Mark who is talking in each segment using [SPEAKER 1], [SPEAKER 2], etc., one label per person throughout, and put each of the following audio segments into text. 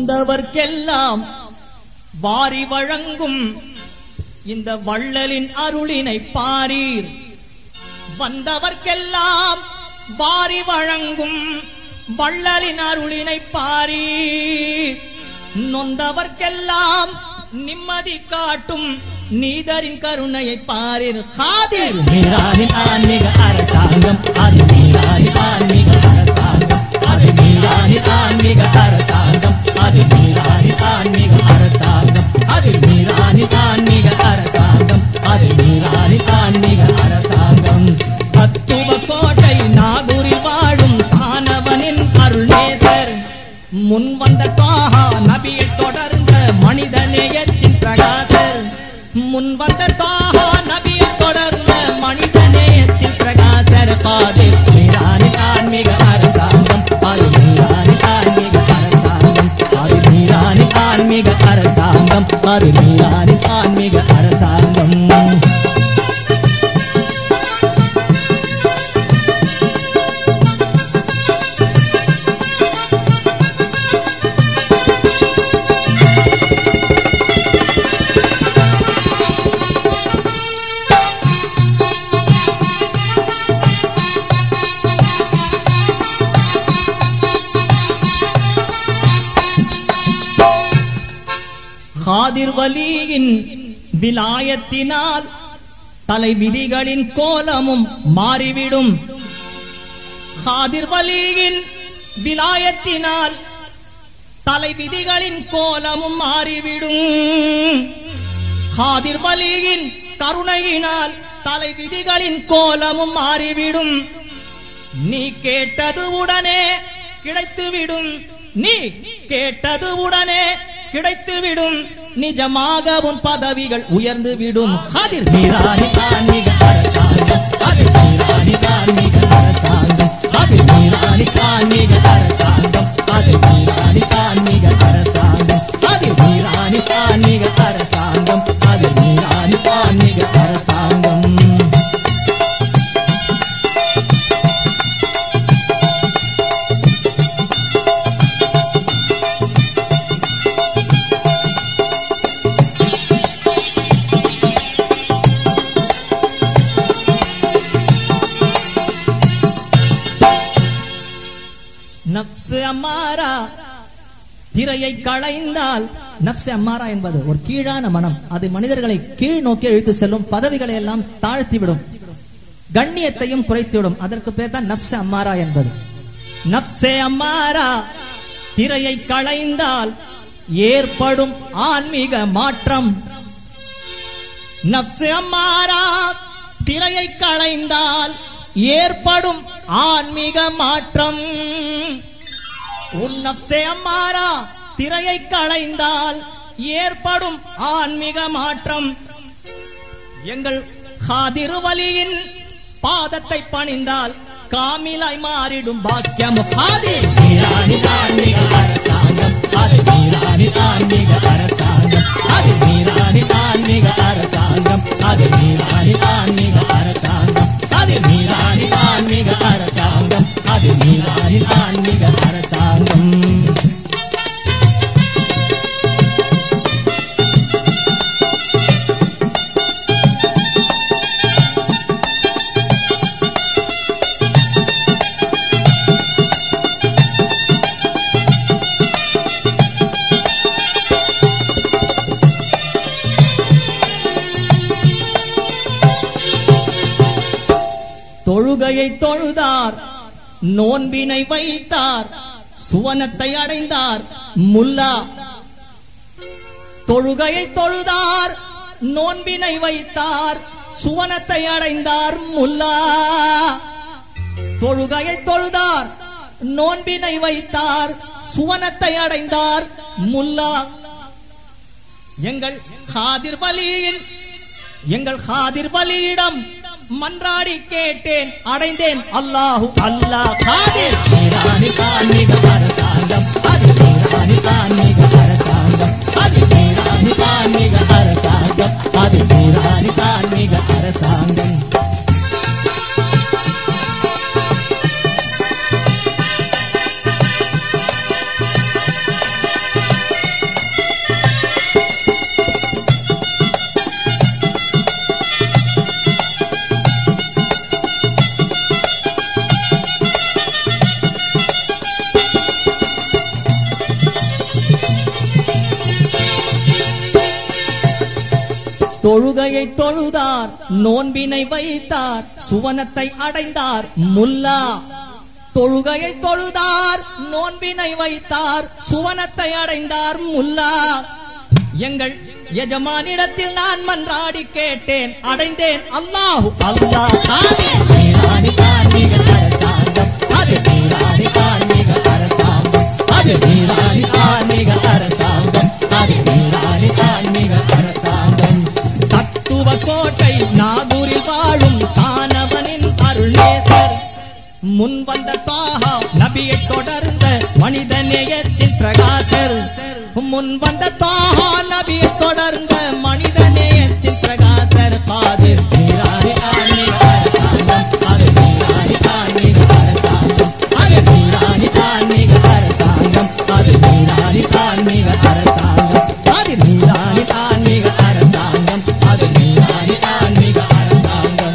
[SPEAKER 1] வந்தவர்க்கெல்லாம் வாரி வழங்கும் இந்த வள்ளலின் அருளினை பாரீர் வந்தவர்க்கெல்லாம் வாரி வழங்கும் வள்ளலின் அருளினை பாரீர் நொந்தவர்க்கெல்லாம் நிம்மதி காட்டும் நீதரின் கருணையை பாரீர் காதிர்
[SPEAKER 2] மீரானின் ஆன்மீக அரசாங்கம் அது மீரானின் ஆன்மீக அரசாங்கம் அது மீரானின் ஆன்மீக அரசாங்கம் அது மீரானின் ஆன்மீக அரசாங்கம் அது மீரானின் ஆன்மீக அரசாங்கம் அது மீரானின் ஆன்மீக அரசாங்கம்
[SPEAKER 1] தத்துவ கோட்டை நாகூரில் வாழும் தானவனின் அருள்நேசர் முன் வந்த தாஹா நபியை தொடர்ந்த மனித நேயத்தின் பிரகாசர் முன் வந்த தாஹா நபியை தொடர்ந்த மனித நேயத்தின் பிரகாசர் காதிர்
[SPEAKER 2] மீரானின் ஆன்மீக அரசாங்கம் அது மீரானின் ஆன்மீக அரசாங்கம் அது மீரானின் ஆன்மீக அரசாங்கம் அது மீரானின் ஆன்மீக அரசாங்கம்
[SPEAKER 1] காதிர் வலியின் விலாயத்தினால் தலை விதிகளின் கோலமும் மாறிவிடும் காதிர் வலியின் விலாயத்தினால் தலை விதிகளின் கோலமும் மாறிவிடும் காதிர் வலியின் கருணையினால் தலை விதிகளின் கோலமும் மாறிவிடும் நீ கேட்டது உடனே கிடைத்துவிடும் நீ கேட்டது உடனே கிடைத்துவிடும் நிஜமாக உன் பதவிகள் உயர்ந்து விடும் காதிர்
[SPEAKER 2] மீரானின் ஆன்மீக அரசாங்கம் அது மீரானின் ஆன்மீக அரசாங்கம் அது மீரானின் ஆன்மீக அரசாங்கம் அது மீரானின் ஆன்மீக அரசாங்கம் அது மீரானின் ஆன்மீக அரசாங்கம் அது மீரானின் ஆன்மீக அரசாங்கம்
[SPEAKER 1] நப்சு அம்மாரா திரையை களைந்தால் நப்சு அம்மாரா என்பது ஒரு கீழான மனம் அது மனிதர்களை கீழ் நோக்கி இழுத்து செல்லும் பதவிகளை எல்லாம் தாழ்த்திவிடும் கண்ணியத்தையும் குறைத்துவிடும் அதற்கு பேர் தான் நப்சு அம்மாரா என்பது நப்சே அம்மாரா திரையை களைந்தால் ஏற்படும் ஆன்மீக மாற்றம் நப்சு அம்மாரா திரையை களைந்தால் ஏற்படும் ஆன்மீக மாற்றம் உன் நப்சே அம்மாரா திரையை களைந்தால் ஏற்படும் ஆன்மீக மாற்றம் எங்கள் ஹாதிருவலியின் பாதத்தை பணிந்தால் காமிலாய் மாறிடும் பாக்கியம் ஹாதிர்
[SPEAKER 2] மீரானின் ஆன்மீக அரசாங்கம் அது மீரானின் ஆன்மீக அரசாங்கம் அது மீரானின் ஆன்மீக அரசாங்கம் அது மீரானின் ஆன்மீக அரசாங்கம் அது மீரானின் ஆன்மீக அரசாங்கம் அது மீரானின் ஆன்மீக அரசாங்கம்
[SPEAKER 1] தொழுகையை தொழுதார் நோன்பினை வைத்தார் சுவனத்தை அடைந்தார் முல்லா தொழுகையை தொழுதார் நோன்பினை வைத்தார் சுவனத்தை அடைந்தார் முல்லா தொழுகையை தொழுதார் நோன்பினை வைத்தார் சுவனத்தை அடைந்தார் முல்லா எங்கள் ஹாதிர் பலியின் எங்கள் ஹாதிர் பலியிடம் மன்றாடி கேட்டேன் அடைந்தேன் அல்லாஹு அல்லாஹ் காதிர்
[SPEAKER 2] மீரானின் ஆன்மீக அரசாங்கம் அது மீரானின் ஆன்மீக அரசாங்கம் அது மீரானின் ஆன்மீக அரசாங்கம் அது மீரானின் ஆன்மீக அரசாங்கம்
[SPEAKER 1] தொழுகையை தொழுதார் நோன்பினை வைத்தார் சுவனத்தை அடைந்தார் முல்லா தொழுகையை தொழுதார் நோன்பினை வைத்தார் சுவனத்தை அடைந்தார் முல்லா எங்கள் எஜமானிடத்தில் நான் மன்றாடி கேட்டேன் அடைந்தேன் அல்லாஹு அல்லாஹ்
[SPEAKER 2] அது நீராணி தார்மீக அரசாங்கம் அது நீராணி தார்மீக அரசாங்கம் அது நீராணி தார்மீக அரசாங்கம் அது நீராணி தார்மீக அரசாங்கம்
[SPEAKER 1] தத்துவ கோட்டை நாகூரில் வாழும் தானவனின் அருளேசர் முன் வந்த தாகா நபியை தொடர்ந்த மனித நேயத்தின் பிரகாசர் முன் வந்த தாகா நபியை தொடர்ந்த மனித நேயத்தின் பிரகாசர் பாதிர்
[SPEAKER 2] நீராணி தார்மீக அரசாங்கம் அது நீராணி தார்மீக அரசாங்கம் அது நீராணி தார்மீக அரசாங்கம் அது நீராணி தார்மீக அரசாங்கம் அது நீராணி தார்மீக அரசாங்கம் அது நீராணி தார்மீக அரசாங்கம்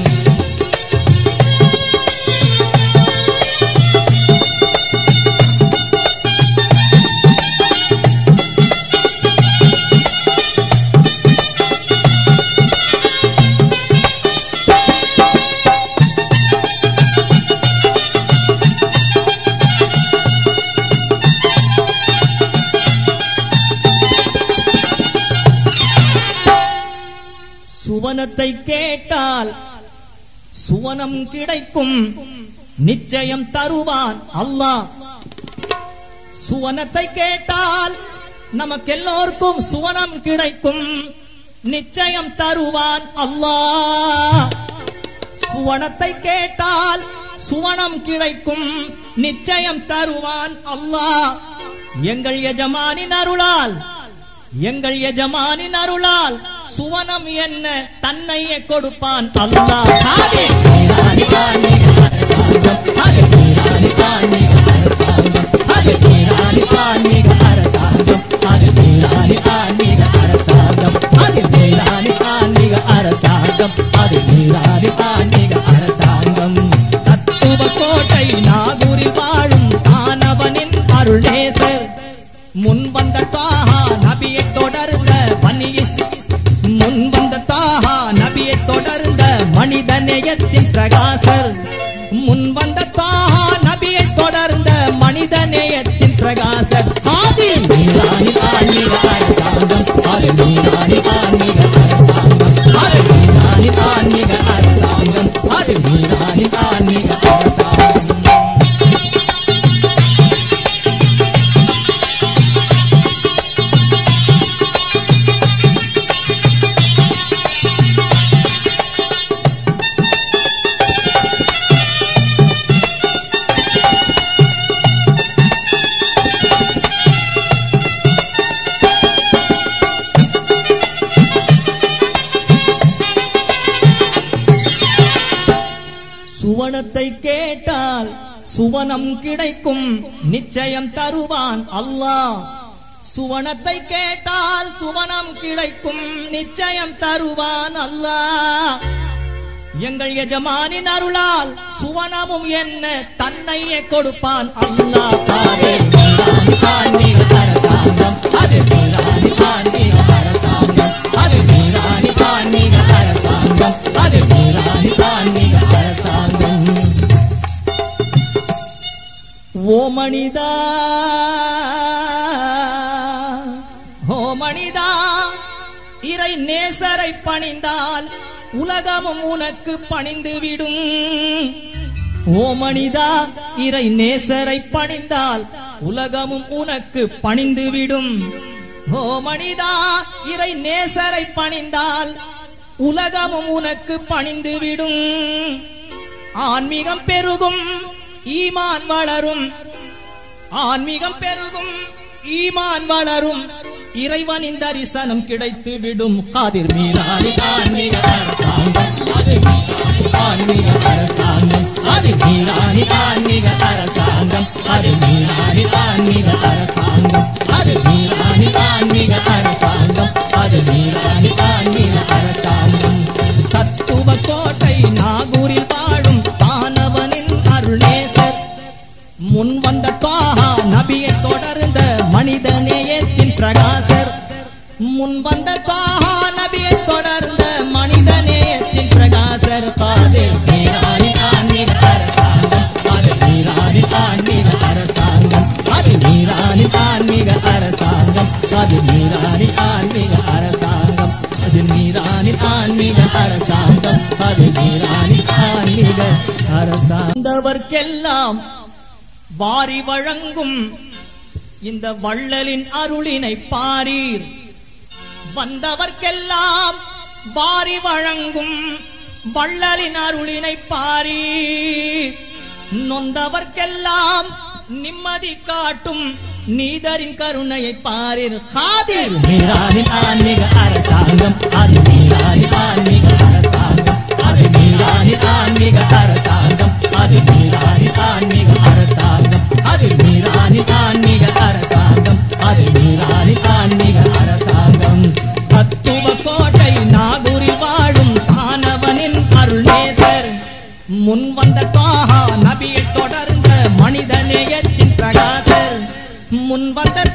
[SPEAKER 1] சுவனத்தை கேட்டால் சுவனம் கிடைக்கும் நிச்சயம் தருவான் அல்லாஹ் சுவனத்தை கேட்டால் நமக்கெல்லோருக்கும் சுவனம் கிடைக்கும் நிச்சயம் தருவான் அல்லாஹ் சுவனத்தை கேட்டால் சுவனம் கிடைக்கும் நிச்சயம் தருவான் அல்லாஹ் எங்கள் எஜமானின் அருளால் எங்கள் எஜமானின் அருளால் சுவனம் என்ன தன்னையே கொடுப்பான் அல்லாஹ்
[SPEAKER 2] அது நீராணி தார்மீக அரசாங்கம் அது நீராணி தார்மீக அரசாங்கம் அது நீராணி தார்மீக அரசாங்கம் அது நீராணி தார்மீக அரசாங்கம் அது நீராணி தார்மீக அரசாங்கம் அது நீராணி தார்மீக அரசாங்கம்
[SPEAKER 1] தத்துவ கோட்டை நாகூரில் வாழும் தானவனின் அருளேசர் முன் வந்த தாஹா நபியை தொடர்ந்த பனியிஸ் முன் வந்த தாஹா நபியை தொடர்ந்த மனித நேயத்தின் பிரகாசர் முன் வந்த தாஹா நபியை தொடர்ந்த மனித நேயத்தின் பிரகாசர் ஆதி
[SPEAKER 2] நீராணி தார்மீக அரசாங்கம் அது நீராணி தார்மீக அரசாங்கம் அது நீராணி தார்மீக அரசாங்கம் அது நீராணி தார்மீக அரசாங்கம்
[SPEAKER 1] சுவனத்தை கேட்டால் சுவனம் கிடைக்கும் நிச்சயம் தருவான் அல்லாஹ் சுவனத்தை கேட்டால் சுவனம் கிடைக்கும் நிச்சயம் தருவான் அல்லாஹ் எங்கள் எஜமானின் அருளால் சுவனமும் என்ன தன்னையே கொடுப்பான் அல்லாஹ்
[SPEAKER 2] அது நீராணி தார்மீக அரசாங்கம் அது நீராணி தார்மீக அரசாங்கம் அது நீராணி தார்மீக அரசாங்கம் அது நீராணி தார்மீக அரசாங்கம்
[SPEAKER 1] ஓ மனிதா ஓ மனிதா இறை நேசரை பணிந்தால் உலகமும் உனக்கு பணிந்துவிடும் ஓ மனிதா இறை நேசரை பணிந்தால் உலகமும் உனக்கு பணிந்துவிடும் ஓ மனிதா இறை நேசரை பணிந்தால் உலகமும் உனக்கு பணிந்துவிடும் ஆன்மீகம் பெருகும் ஈமான் வளரும் ஆன்மீகம் பெருகும் ஈமான் வளரும் இறைவனின் தரிசனம் கிடைத்து விடும் காதிர்
[SPEAKER 2] நீராணி தார்மீக அரசாங்கம் அது நீராணி தார்மீக அரசாங்கம் அது நீராணி தார்மீக அரசாங்கம் அது நீராணி தார்மீக அரசாங்கம் அது நீராணி தார்மீக அரசாங்கம் அது நீராணி தார்மீக அரசாங்கம்
[SPEAKER 1] தத்துவ கோட்டை நாகூரில் வாழும் தானவனின் அருளேசர் முன் வந்த தாஹா நபியை தொடர்ந்த மனித நேயத்தின் பிரகாசர் முன் வந்த தாஹா நபியை தொடர்ந்த
[SPEAKER 2] அது மீரானின் ஆன்மீக அரசாங்கம் அது மீரானின் ஆன்மீக அரசாங்கம் அது மீரானின் ஆன்மீக அரசாங்கம்
[SPEAKER 1] வந்தவர்க்கெல்லாம் வாரி வழங்கும் இந்த வள்ளலின் அருளினை பாரீர் வந்தவர்க்கெல்லாம் வாரி வழங்கும் வள்ளலின் அருளினை பாரீர் நொந்தவர்க்கெல்லாம் நிம்மதி காட்டும் நீதரின் கருணையை பாரீர் காதிர்
[SPEAKER 2] மீரானின் ஆன்மீக அரசாங்கம் அது மீரானின் ஆன்மீக அரசாங்கம் அது மீரானின் ஆன்மீக அரசாங்கம் அது மீரானின் ஆன்மீக அரசாங்கம் அது மீரானின் ஆன்மீக அரசாங்கம் அது மீரானின் ஆன்மீக அரசாங்கம்
[SPEAKER 1] தத்துவ கோட்டை நாகூரில் வாழும் தானவனின் அருள்நேசர் முன் வந்த தாஹா நபியை தொடர்ந்த மனித நேயத்தின் பிரகாசர் முன் வந்த